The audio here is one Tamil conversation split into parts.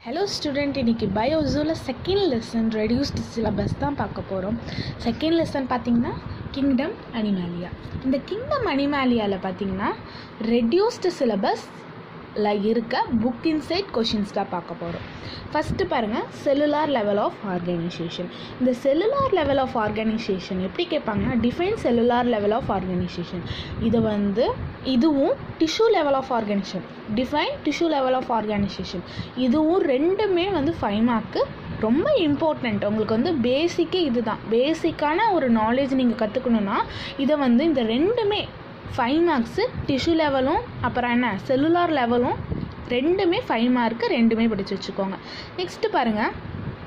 ஹலோ ஸ்டூடெண்ட் இன்னைக்கு பயோஸோவில் செகண்ட் லெசன் ரெடியூஸ்டு சிலபஸ் தான் பார்க்க போகிறோம் செகண்ட் லெசன் பார்த்தீங்கன்னா கிங்டம் அனிமாலியா இந்த கிங்டம் அனிமாலியாவில் பார்த்தீங்கன்னா ரெடியூஸ்டு சிலபஸில் இருக்க புக் இன்சைட் கொஷின்ஸ் தான் பார்க்க போகிறோம் ஃபஸ்ட்டு பாருங்கள் செல்லுலார் லெவல் ஆஃப் ஆர்கனைசேஷன் இந்த செல்லுலார் லெவல் ஆஃப் ஆர்கனைசேஷன் எப்படி கேட்பாங்கன்னா define cellular level of organisation இது வந்து இதுவும் tissue level of organisation define tissue level of organisation இதுவும் ரெண்டுமே வந்து ஃபைவ் மார்க்கு ரொம்ப இம்பார்ட்டண்ட் உங்களுக்கு வந்து பேசிக்கே இதுதான் பேசிக்கான ஒரு நாலேஜ் நீங்கள் கற்றுக்கணுன்னா இதை வந்து இந்த ரெண்டுமே ஃபைவ் மார்க்ஸு டிஷ்யூ லெவலும் அப்புறம் என்ன செல்லுலார் லெவலும் ரெண்டுமே ஃபைவ் மார்க்கு ரெண்டுமே படித்து வச்சுக்கோங்க நெக்ஸ்ட்டு பாருங்கள்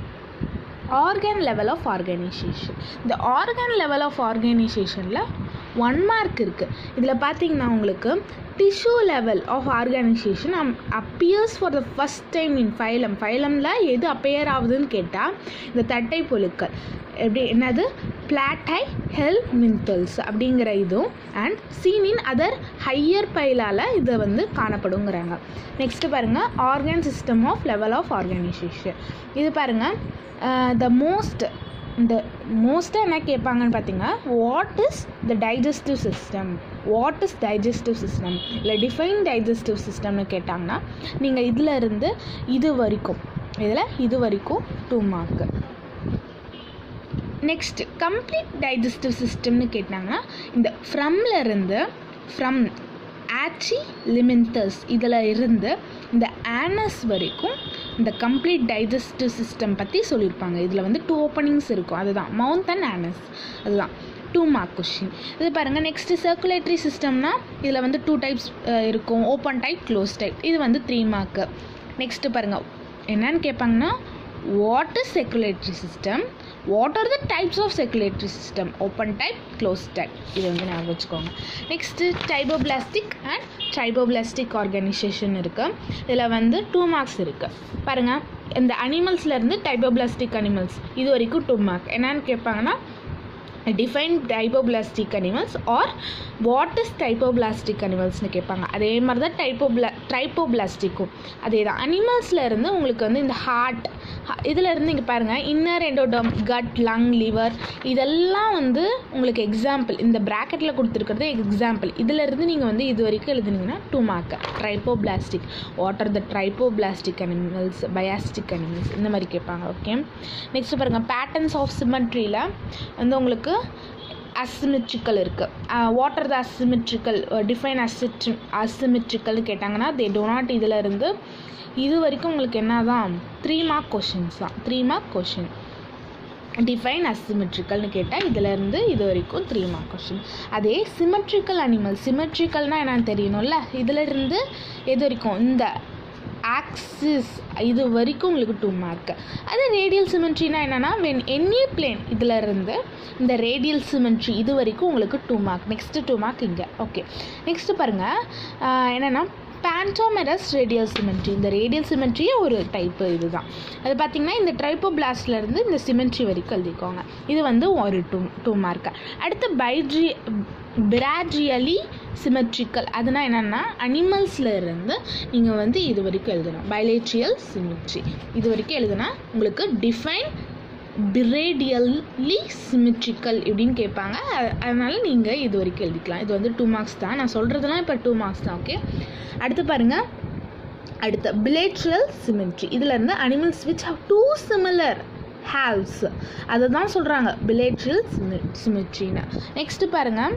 ஆர்கன் லெவல் ஆஃப் ஆர்கனைசேஷன் இந்த ஆர்கன் லெவல் ஆஃப் ஆர்கனைசேஷனில் ஒன் மார்க் இருக்குது இதில் பார்த்தீங்கன்னா உங்களுக்கு tissue level of organisation um appears for the first time in phylum ஃபைலமில் எது அப்பையர் ஆகுதுன்னு கேட்டால் இந்த தட்டை பொருட்கள் எப்படி என்னது பிளாட்டை ஹெல் மின்தல்ஸ் அப்படிங்கிற இதுவும் and seen in other higher பைலால் இதை வந்து காணப்படுங்கிறாங்க நெக்ஸ்ட்டு பாருங்கள் organ system of level of organisation இது பாருங்கள் த மோஸ்ட் இந்த மோஸ்ட்டாக என்ன கேட்பாங்கன்னு பார்த்தீங்கன்னா what is the digestive system what is digestive system இல்லை டிஃபைன் டைஜஸ்டிவ் சிஸ்டம்னு கேட்டாங்கன்னா நீங்கள் இதில் இருந்து இது வரைக்கும் இதில் இது வரைக்கும் two mark next complete digestive சிஸ்டம்னு கேட்டாங்கன்னா இந்த ஃப்ரம்ல இருந்து ஃப்ரம் ஆச்சி லிமிந்தஸ் இதில் இருந்து இந்த ஆனஸ் வரைக்கும் இந்த கம்ப்ளீட் டைஜஸ்டிவ் சிஸ்டம் பற்றி சொல்லியிருப்பாங்க இதில் வந்து டூ ஓப்பனிங்ஸ் இருக்கும் அதுதான் மவுண்ட் அண்ட் ஆனஸ் அதுதான் டூ மார்க் கொஷின் இது பாருங்கள் நெக்ஸ்ட்டு சர்க்குலேட்டரி சிஸ்டம்னா இதில் வந்து டூ டைப்ஸ் இருக்கும் ஓப்பன் டைப் க்ளோஸ் டைப் இது வந்து த்ரீ மார்க்கு நெக்ஸ்ட்டு பாருங்கள் என்னன்னு கேட்பாங்கன்னா what is circulatory system what are the types of circulatory system open type close type இது வந்து ஞாபகம் வச்சுக்கோங்க next diploblastic and triploblastic organisation இருக்குது இதில் வந்து டூ மார்க்ஸ் இருக்குது பாருங்கள் இந்த அனிமல்ஸ்லேருந்து டைபோபிளாஸ்டிக் அனிமல்ஸ் இது வரைக்கும் டூ மார்க் என்னன்னு கேட்பாங்கன்னா define diploblastic animals or what is diploblastic அனிமல்ஸ்னு கேட்பாங்க அதே மாதிரி தான் டைப்போபிளா ட்ரைப்போபிளாஸ்டிக்கும் அதே தான் அனிமல்ஸில் இருந்து உங்களுக்கு வந்து இந்த ஹார்ட் இதில் இருந்து இங்கே பாருங்கள் inner endoderm gut lung liver இதெல்லாம் வந்து உங்களுக்கு எக்ஸாம்பிள் இந்த ப்ராக்கெட்டில் கொடுத்துருக்கிறது எக்ஸாம்பிள் இதில் இருந்து நீங்கள் வந்து இது வரைக்கும் எழுதுனீங்கன்னா two mark triploblastic what are the triploblastic animals பயாஸ்டிக் அனிமல்ஸ் இந்த மாதிரி கேட்பாங்க ஓகே நெக்ஸ்ட் பாருங்கள் பேட்டர்ன்ஸ் ஆஃப் சிமெட்ரியில் வந்து உங்களுக்கு அசிமெட்ரிக்கல் இருக்குது what are the asymmetrical define அசிட் அசிமெட்ரிக்கல்னு கேட்டாங்கன்னா தே டோ நாட் இதில் இருந்து இது வரைக்கும் உங்களுக்கு என்ன தான் த்ரீ மார்க் கொஷின்ஸ் தான் த்ரீ மார்க் கொஷின் டிஃபைன் அசிமெட்ரிக்கல்னு கேட்டால் இதிலேருந்து இது வரைக்கும் த்ரீ மார்க் கொஷின் அதே சிமெட்ரிக்கல் அனிமல் சிமெட்ரிக்கல்னால் என்னென்னு தெரியணும்ல இதிலிருந்து எது வரைக்கும் இந்த ஆக்சிஸ் இது வரைக்கும் உங்களுக்கு டூ மார்க் அது ரேடியல் சிமெண்ட்ரினா என்னென்னா வென் எனி பிளேன் இதில் இருந்து இந்த ரேடியல் சிமெண்ட்ரி இது வரைக்கும் உங்களுக்கு two mark next two mark இங்கே ஓகே நெக்ஸ்ட்டு பாருங்கள் என்னென்னா பேண்டோமெரஸ் ரேடியல் சிமெண்ட்ரி இந்த ரேடியல் சிமெண்ட்ரியே ஒரு டைப்பு இதுதான் அது பார்த்திங்கன்னா இந்த ட்ரைப்போபிளாஸ்ட்லேருந்து இந்த சிமெண்ட்ரி வரைக்கும் எழுதிக்கோங்க இது வந்து ஒரு டூ டூ மார்க் அடுத்து பைட்ரி பிராட்ரியலி சிமெட்ரிக்கல் அதுனா என்னென்னா அனிமல்ஸில் இருந்து நீங்கள் வந்து இது வரைக்கும் எழுதணும் பைலேட்ரியல் சிமெட்ரி இது வரைக்கும் எழுதுனா உங்களுக்கு டிஃபைன் பிரேடியல்லி சிமெட்ரிக்கல் இப்படின்னு கேட்பாங்க அதனால் நீங்கள் இது வரைக்கும் எழுதிக்கலாம் இது வந்து டூ மார்க்ஸ் தான் நான் சொல்கிறதுலாம் இப்போ டூ மார்க்ஸ் தான் ஓகே அடுத்து பாருங்கள் அடுத்த பிளேட்ரியல் சிமெட்ரி இதில் animals which have two similar halves அதை தான் சொல்கிறாங்க பிளேட்ரியல் சிமெ சிமெட்ரின்னு நெக்ஸ்ட்டு பாருங்கள்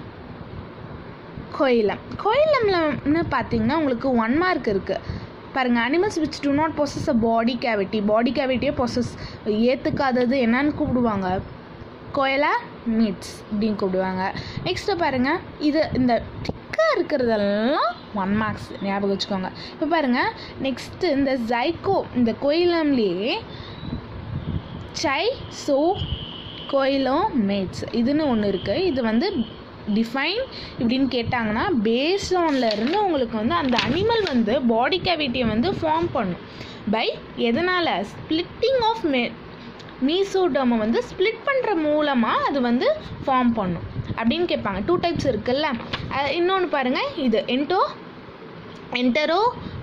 கோயிலம் கோயிலம்லன்னு பார்த்தீங்கன்னா உங்களுக்கு ஒன் மார்க் இருக்குது பாருங்கள் animals which do not possess a body cavity body கேவிட்டியை பொசஸ் ஏற்றுக்காதது என்னன்னு கூப்பிடுவாங்க கோயிலா மீட்ஸ் அப்படின்னு கூப்பிடுவாங்க நெக்ஸ்ட்டு பாருங்கள் இது இந்த திக்காக இருக்கிறதெல்லாம் ஒன் மார்க்ஸ் ஞாபகம் வச்சுக்கோங்க இப்போ பாருங்கள் நெக்ஸ்ட்டு இந்த ஜைக்கோ இந்த கோயிலம்லேயே சை சோ கோயிலோ மேட்ஸ் இதுன்னு ஒன்று இருக்குது இது வந்து டிஃபைன் இப்படின்னு கேட்டாங்கன்னா பேஸ்ஆனில் இருந்து உங்களுக்கு வந்து அந்த அனிமல் வந்து பாடி கேவிட்டியை வந்து ஃபார்ம் பண்ணும் பை எதனால் ஸ்ப்ளிட்டிங் ஆஃப் மே மீசோடோமை வந்து ஸ்ப்ளிட் பண்ணுற மூலமாக அது வந்து ஃபார்ம் பண்ணும் அப்படின்னு கேட்பாங்க டூ டைப்ஸ் இருக்குல்ல இன்னொன்று பாருங்கள் இது என்டோ என்டரோ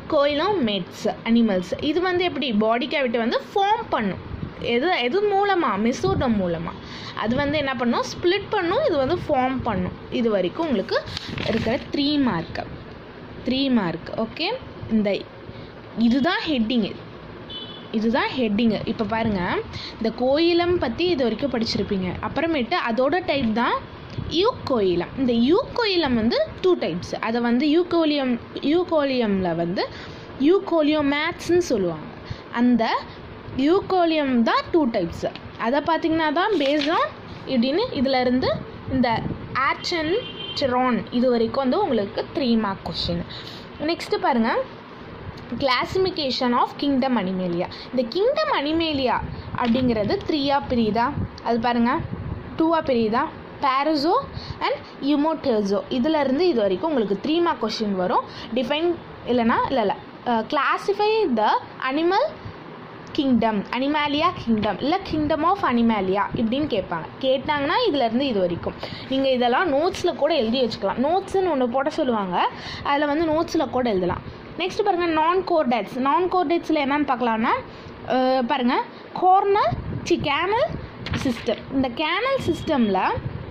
கோயிலும் மேட்ஸ் அனிமல்ஸ் இது வந்து எப்படி பாடி கேவிட்டி வந்து ஃபார்ம் பண்ணும் எது எது மூலமாக மெசோடம் மூலமாக அது வந்து என்ன பண்ணும் ஸ்ப்ளிட் பண்ணும் இது வந்து ஃபார்ம் பண்ணும் இது வரைக்கும் உங்களுக்கு இருக்கிற three mark three mark okay இந்த இதுதான் ஹெட்டிங்கு இதுதான் ஹெட்டிங்கு இப்போ பாருங்கள் இந்த கோயிலம் பற்றி இது வரைக்கும் படிச்சிருப்பீங்க அப்புறமேட்டு அதோட டைப் தான் யூகோயிலம் இந்த யூகோயிலம் வந்து டூ டைப்ஸ் அதை வந்து யூகோலியம் யூகோலியமில் வந்து யூகோலியோமேட்ஸ்னு சொல்லுவாங்க அந்த யூகோலியம் தான் டூ டைப்ஸ் அதை பார்த்தீங்கன்னா தான் பேஸ்ட் ஆன் இப்படின்னு இதில் இருந்து இந்த ஆச்சன் சிரான் இது வரைக்கும் வந்து உங்களுக்கு த்ரீ மார்க் கொஷின் நெக்ஸ்ட்டு பாருங்கள் கிளாசிஃபிகேஷன் ஆஃப் கிங்டம் அனிமேலியா இந்த கிங்டம் அனிமேலியா அப்படிங்கிறது த்ரீயாக பிரியுதா அது பாருங்கள் டூவாக பிரியுதா பேரசோ அண்ட் யுமோட்டர்ஸோ இதிலேருந்து இது வரைக்கும் உங்களுக்கு த்ரீ மார்க் கொஷின் வரும் டிஃபைன் இல்லைனா இல்லை இல்லை classify the animal kingdom Animalia kingdom இல்லை கிங்டம் ஆஃப் அனிமாலியா இப்படின்னு கேட்பாங்க கேட்டாங்கன்னா இதுலேருந்து இது வரைக்கும் நீங்கள் இதெல்லாம் நோட்ஸில் கூட எழுதி வச்சுக்கலாம் நோட்ஸ்னு ஒன்று போட சொல்லுவாங்க அதில் வந்து நோட்ஸில் கூட எழுதலாம் நெக்ஸ்ட் பாருங்கள் நான் கோர்டேட்ஸ் நான் கோர்டேட்ஸில் என்னென்னு பார்க்கலான்னா பாருங்கள் கோர்னல் சி கேனல் சிஸ்டம் இந்த கேனல் சிஸ்டமில்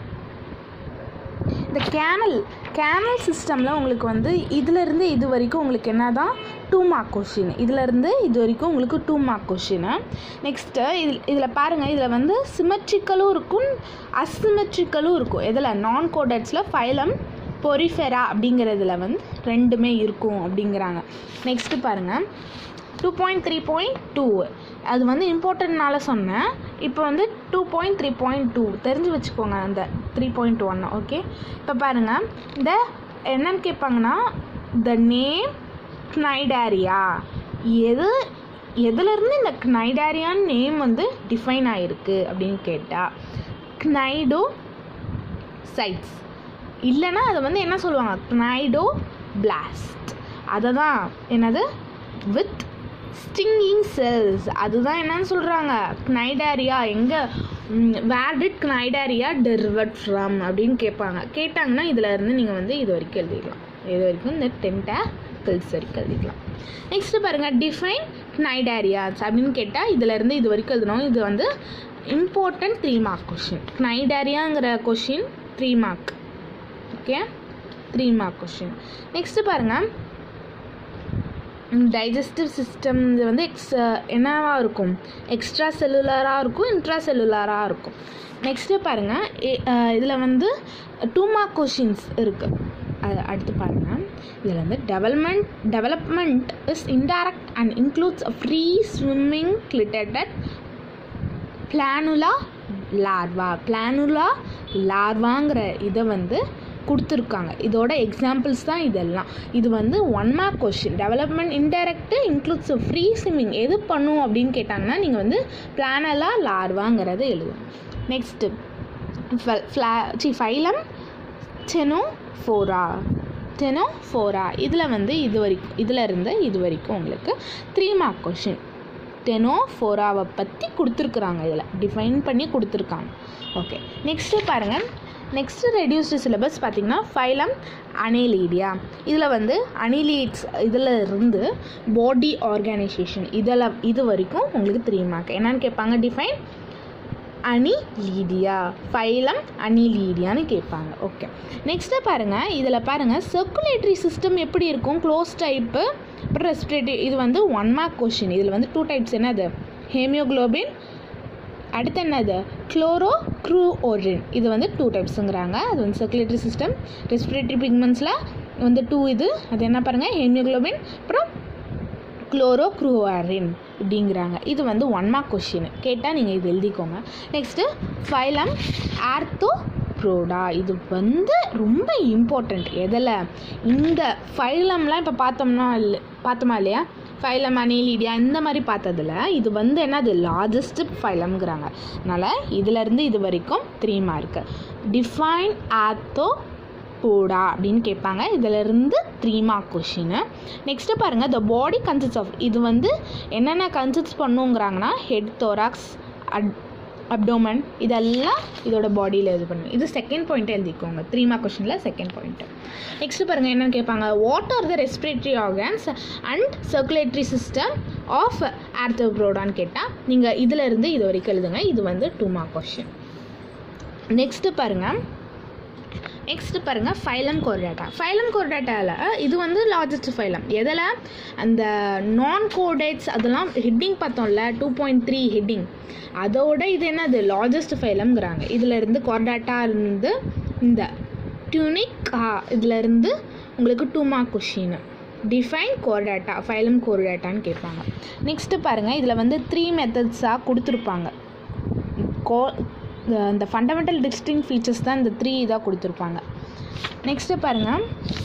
இந்த கேனல் கேனல் சிஸ்டமில் உங்களுக்கு வந்து இதிலேருந்து இது வரைக்கும் உங்களுக்கு என்ன தான் டூ மார்க் கொஷின் இதிலேருந்து இது வரைக்கும் உங்களுக்கு டூ மார்க் கொஷின் நெக்ஸ்ட்டு இதில் இதில் பாருங்கள் இதில் வந்து சிமெட்ரிக்கலும் இருக்கும் அசிமெட்ரிக்கலும் இருக்கும் இதில் நான் கோடட்ஸில் ஃபைலம் பொரிஃபெரா அப்படிங்கிறதுல வந்து ரெண்டுமே இருக்கும் அப்படிங்கிறாங்க நெக்ஸ்ட்டு பாருங்கள் two point three point two அது வந்து இம்பார்ட்டன்ட்னால சொன்னேன் இப்போ வந்து two point three point two தெரிஞ்சு வச்சுக்கோங்க அந்த த்ரீ பாயிண்ட் ஒன்று ஓகே இப்போ பாருங்கள் இந்த என்னன்னு கேட்பாங்கன்னா த நேம் க்னைடாரியா எது எதுலேருந்து இந்த க்னைடாரியான் நேம் வந்து டிஃபைன் ஆகிருக்கு அப்படின்னு கேட்டால் க்னைடோ சைட்ஸ் இல்லைன்னா அதை வந்து என்ன சொல்லுவாங்க க்னைடோ பிளாஸ்ட் அதை தான் என்னது வித் ஸ்டிங்கிங் செல்ஸ் அதுதான் என்னன்னு சொல்கிறாங்க க்னைடாரியா எங்கே வேர் டிட் க்னைடாரியா டெரிவட் ஃப்ரம் அப்படின்னு கேட்பாங்க கேட்டாங்கன்னா இதில் இருந்து நீங்கள் வந்து இது வரைக்கும் எழுதிக்கலாம் இது வரைக்கும் இந்த டென்ட்டை கில்ஸ் வரைக்கும் எழுதிக்கலாம் நெக்ஸ்ட்டு பாருங்கள் டிஃபைன் க்னைடாரியாஸ் அப்படின்னு கேட்டால் இதிலேருந்து இது வரைக்கும் எழுதணும் இது வந்து இம்பார்ட்டன்ட் த்ரீ மார்க் கொஷின் க்னைடாரியாங்கிற question three mark okay three mark question next பாருங்கள் டைஜஸ்டிவ் சிஸ்டம் இது வந்து எக்ஸ் என்னவா இருக்கும் எக்ஸ்ட்ரா செல்லுலராக இருக்கும் இன்ட்ரா செல்லுலராக இருக்கும் நெக்ஸ்ட்டு பாருங்கள் இதில் வந்து டூ மார்க் கொஷின்ஸ் இருக்குது அது அடுத்து பாருங்கள் இதில் வந்து development development is indirect and includes a free swimming ciliated planula larva planula லார்வாங்கிற இதை வந்து கொடுத்துருக்காங்க இதோட எக்ஸாம்பிள்ஸ் தான் இதெல்லாம் இது வந்து one mark question development indirect includes free swimming எது பண்ணும் அப்படின்னு கேட்டாங்கன்னா நீங்கள் வந்து பிளானலா லார்வாங்கிறத எழுதணும் நெக்ஸ்ட்டு ஃப்ளா சி phylum Ctenophora Ctenophora இதில் வந்து இது வரைக்கும் இதில் இருந்து இது வரைக்கும் உங்களுக்கு த்ரீ மார்க் கொஷின் டெனோ ஃபோராவை பற்றி கொடுத்துருக்குறாங்க இதில் டிஃபைன் பண்ணி கொடுத்துருக்காங்க ஓகே நெக்ஸ்ட்டு பாருங்கள் நெக்ஸ்ட்டு ரெடியூஸ்டு சிலபஸ் பார்த்திங்கன்னா ஃபைலம் அனிலீடியா இதில் வந்து அனிலீட்ஸ் இதில் இருந்து பாடி ஆர்கனைசேஷன் இதில் இது வரைக்கும் உங்களுக்கு த்ரீ மார்க் என்னன்னு கேட்பாங்க டிஃபைன் அனிலீடியா ஃபைலம் அனிலீடியான்னு கேட்பாங்க ஓகே நெக்ஸ்ட்டு பாருங்கள் இதில் பாருங்கள் சர்க்குலேட்டரி சிஸ்டம் எப்படி இருக்கும் க்ளோஸ் டைப்பு அப்புறம் ரெஸ்பிரேட்டரி இது வந்து ஒன் மார்க் கொஷின் இதில் வந்து டூ டைப்ஸ் என்னது ஹேமியோக்ளோபின் அடுத்து என்னது குளோரோ க்ரூ ஓரின் இது வந்து டூ டைப்ஸுங்கிறாங்க அது வந்து சர்க்குலேட்டரி சிஸ்டம் ரெஸ்பிரேட்டரி பிக்மெண்ட்ஸில் வந்து டூ இது அது என்ன பாருங்கள் ஹேமியோக்ளோபின் அப்புறம் குளோரோ க்ரூவாரின் இப்படிங்கிறாங்க இது வந்து ஒன் மார்க் கொஷின் கேட்டால் நீங்கள் இது எழுதிக்கோங்க நெக்ஸ்ட்டு ஃபைலம் ஆர்த்தோ ப்ரோடா இது வந்து ரொம்ப இம்பார்ட்டண்ட் எதில் இந்த ஃபைலம்லாம் இப்போ பார்த்தோம்னா இல்லை பார்த்தோமா இல்லையா ஃபைலம் அனிலீடியா இந்த மாதிரி பார்த்ததில் இது வந்து என்னது லார்ஜஸ்ட் ஃபைலம்ங்கிறாங்க அதனால் இதிலேருந்து இது வரைக்கும் த்ரீ மார்க்கு டிஃபைன் ஆத்தோ போடா அப்படின்னு கேட்பாங்க இதிலிருந்து த்ரீ மார்க் கொஷின் நெக்ஸ்ட்டு பாருங்கள் த பாடி கன்சிஸ்ட் ஆஃப் இது வந்து என்னென்ன கன்சிஸ்ட் பண்ணுங்கிறாங்கன்னா ஹெட் தோராக்ஸ் அட் அப்டோமன் இதெல்லாம் இதோட பாடியில் இது பண்ணு இது செகண்ட் பாயிண்ட் எழுதிக்கோங்க த்ரீ மார்க் கொஷனில் செகண்ட் பாயிண்ட் நெக்ஸ்ட் பாருங்கள் என்னென்னு கேட்பாங்க what are the respiratory organs and circulatory system of ஆர்த்தோப்ரோடான்னு கேட்டால் நீங்கள் இதில் இருந்து இது வரைக்கும் எழுதுங்க இது வந்து டூ மார்க் கொஷின் நெக்ஸ்ட்டு பாருங்கள் நெக்ஸ்ட்டு பாருங்கள் ஃபைலம் கோர்டேட்டா ஃபைலம் கோர்டேட்டாவில் இது வந்து லார்ஜஸ்ட் ஃபைலம் எதில் அந்த நான் கோடேட்ஸ் அதெல்லாம் ஹெட்டிங் பார்த்தோம்ல டூ பாயிண்ட் த்ரீ ஹெட்டிங் அதோட இது என்னது லார்ஜஸ்ட் ஃபைலம்ங்கிறாங்க இதில் இருந்து கோர்டாட்டா இருந்து இந்த டியூனிக் இதில் இருந்து உங்களுக்கு two mark question define Chordata phylum கோர்டாட்டான்னு கேட்பாங்க நெக்ஸ்ட்டு பாருங்கள் இதில் வந்து த்ரீ மெத்தட்ஸாக கொடுத்துருப்பாங்க கோ இந்த ஃபண்டமெண்டல் டிஸ்டிங் ஃபீச்சர்ஸ் தான் இந்த த்ரீ இதாக கொடுத்துருப்பாங்க நெக்ஸ்ட்டு பாருங்கள்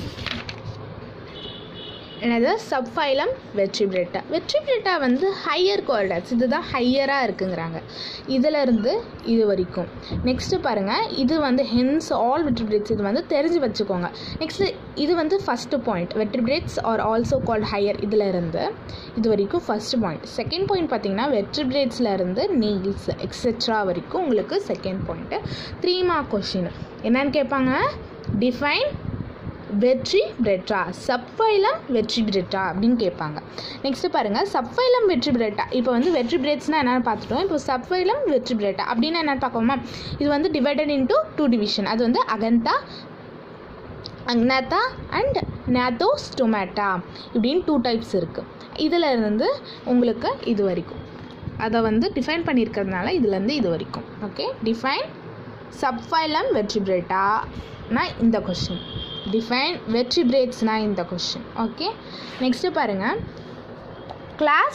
என்னது சப்ஃபைலம் வெட்ரிபிரேட்டா வெட்ரிபிரேட்டா வந்து ஹையர் கோர்டாட்ஸ் இதுதான் ஹையராக இருக்குங்கிறாங்க இதிலிருந்து இது வரைக்கும் நெக்ஸ்ட்டு பாருங்கள் இது வந்து ஹென்ஸ் ஆல் வெட்ரிபிரேட்ஸ் இது வந்து தெரிஞ்சு வச்சுக்கோங்க நெக்ஸ்ட்டு இது வந்து first point vertebrates are also called higher இதில் இருந்து இது வரைக்கும் ஃபஸ்ட்டு பாயிண்ட் செகண்ட் பாயிண்ட் பார்த்தீங்கன்னா வெட்ரிபிரேட்ஸில் இருந்து நெயில்ஸ் எக்ஸெட்ரா வரைக்கும் உங்களுக்கு second point three mark question என்னன்னு கேட்பாங்க டிஃபைன் வெற்றி பிரெட்டா சப்ஃபைலம் வெற்றி பிரெட்டா அப்படின்னு கேட்பாங்க நெக்ஸ்ட் பாருங்கள் சப்ஃபைலம் வெற்றி பிரெட்டா இப்போ வந்து வெற்றி பிரெட்ஸ்னால் என்னென்னு பார்த்துட்டோம் இப்போ சப்ஃபைலம் வெற்றி பிரெட்டா அப்படின்னு என்னென்னு பார்க்கணுமா இது வந்து டிவைடட் இன்டூ டூ டிவிஷன் அது வந்து அகந்தா அக்னாத்தா அண்ட் நேத்தோ ஸ்டொமேட்டா இப்படின்னு டூ டைப்ஸ் இருக்குது இதில் இருந்து உங்களுக்கு இது வரைக்கும் அதை வந்து டிஃபைன் பண்ணியிருக்கிறதுனால இதுலேருந்து இது வரைக்கும் ஓகே டிஃபைன் சப்ஃபைலம் வெற்றிபிரேட்டானா இந்த கொஷின் டிஃபைன் வெற்றிபிரேட்ஸ்னா இந்த கொஷின் ஓகே நெக்ஸ்ட்டு பாருங்கள் கிளாஸ்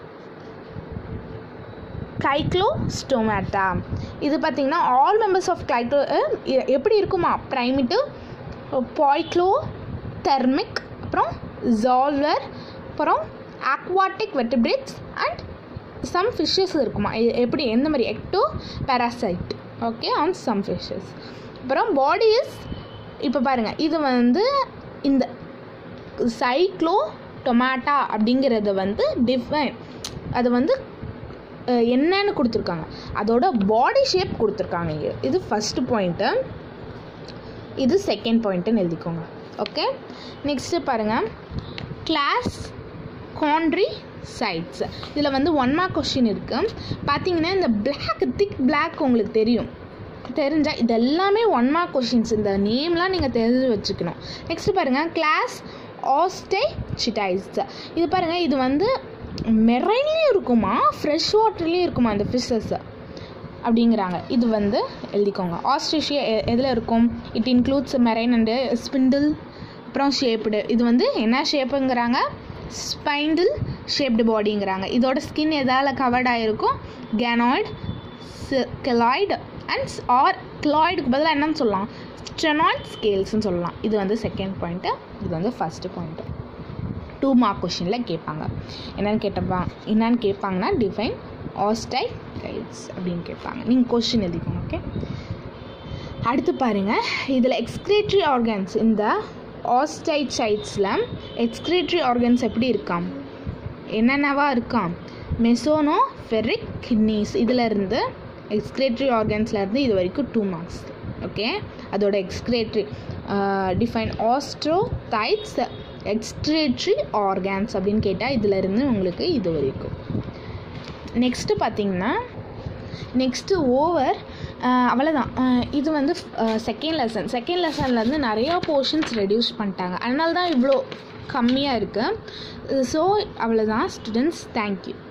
கைக்ளோ ஸ்டோமேட்டா இது பார்த்திங்கன்னா ஆல் மெம்பர்ஸ் ஆஃப் கைக்ளோ எப்படி இருக்குமா ப்ரைமிட்டு பாய்க்ளோ தெர்மிக் அப்புறம் ஜால்வர் அப்புறம் aquatic vertebrates and some fishes இருக்குமா எ- எப்படி எந்த மாதிரி ectoparasite okay on some fishes அப்புறம் பாடி இஸ் இப்போ பாருங்கள் இது வந்து இந்த சைக்ளோ டொமாட்டா அப்படிங்கிறது வந்து டிஃபைன் அது வந்து அஹ், என்னன்னு கொடுத்துருக்காங்க அதோட பாடி ஷேப் கொடுத்துருக்காங்க இங்க. இது ஃபஸ்ட்டு பாயிண்ட்டு இது செகண்ட் பாயிண்ட்டுன்னு எழுதிக்கோங்க ஓகே நெக்ஸ்ட்டு பாருங்கள் கிளாஸ் காண்ட்ரி சைட்ஸ் இதில் வந்து ஒன் மார்க் கொஷின் இருக்குது பார்த்தீங்கன்னா இந்த பிளாக் திக் பிளாக் உங்களுக்கு தெரியும் தெரிஞ்சால் இது எல்லாமே ஒன் மார்க் கொஷின்ஸ் இந்த நேம்லாம் நீங்கள் தெரிஞ்சு வச்சுக்கணும் நெக்ஸ்ட் பாருங்கள் கிளாஸ் ஆஸ்டே சிட்டைஸ் இது பாருங்கள் இது வந்து மெரைன்லேயும் இருக்குமா ஃப்ரெஷ் வாட்டர்லேயும் இருக்குமா இந்த ஃபிஷ்ஷஸ் அப்படிங்கிறாங்க இது வந்து எழுதிக்கோங்க ஆஸ்ட்ரேஷியா எதில் இருக்கும் it includes marine and spindle அப்புறம் ஷேப்டு இது வந்து என்ன ஷேப்புங்கிறாங்க ஸ்பைண்டில் ஷேப்டு பாடிங்கிறாங்க இதோட ஸ்கின் எதால் கவர்ட் ஆகிருக்கும் கேனாய்டு கெலாய்டு அண்ட் ஆர் கிளாய்டுக்கு பதிலாக என்னன்னு சொல்லலாம் ஸ்டெனாய்ட் ஸ்கேல்ஸ்னு சொல்லலாம் இது வந்து செகண்ட் பாயிண்ட்டு இது வந்து ஃபஸ்ட்டு பாயிண்ட்டு டூ மார்க் கொஷினில் கேட்பாங்க என்னன்னு கேட்டப்பா என்னன்னு கேட்பாங்கன்னா டிஃபைன் ஆஸ்டைல் கைட்ஸ் அப்படின்னு கேட்பாங்க நீங்கள் கொஷின் எழுதிக்கோங்க ஓகே அடுத்து பாருங்கள் இதில் எக்ஸ்கிரேட்டரி ஆர்கன்ஸ் இந்த ஆஸ்டைசைட்ஸில் எக்ஸ்கிரேட்டரி ஆர்கன்ஸ் எப்படி இருக்காம் என்னென்னவா இருக்காம் மெசோனோ ஃபெரிக் கிட்னிஸ் இதில் இருந்து எக்ஸ்கிரேட்டரி ஆர்கன்ஸ்லேருந்து இது வரைக்கும் டூ மார்க்ஸ் ஓகே அதோட எக்ஸ்கிரேட்டரி டிஃபைன் ஆஸ்ட்ரோதைட்ஸ் எக்ஸ்கிரேட்டரி ஆர்கன்ஸ் அப்படின்னு கேட்டால் இதில் இருந்து உங்களுக்கு இது வரைக்கும் நெக்ஸ்ட்டு பார்த்தீங்கன்னா நெக்ஸ்ட்டு ஓவர் அவ்வளோதான் இது வந்து செகண்ட் லெசன் செகண்ட் லெசன்லேருந்து நிறையா போர்ஷன்ஸ் ரெடியூஸ் பண்ணிட்டாங்க அதனால தான் இவ்வளோ கம்மியாக இருக்குது ஸோ அவ்வளோதான் ஸ்டூடெண்ட்ஸ் தேங்க்யூ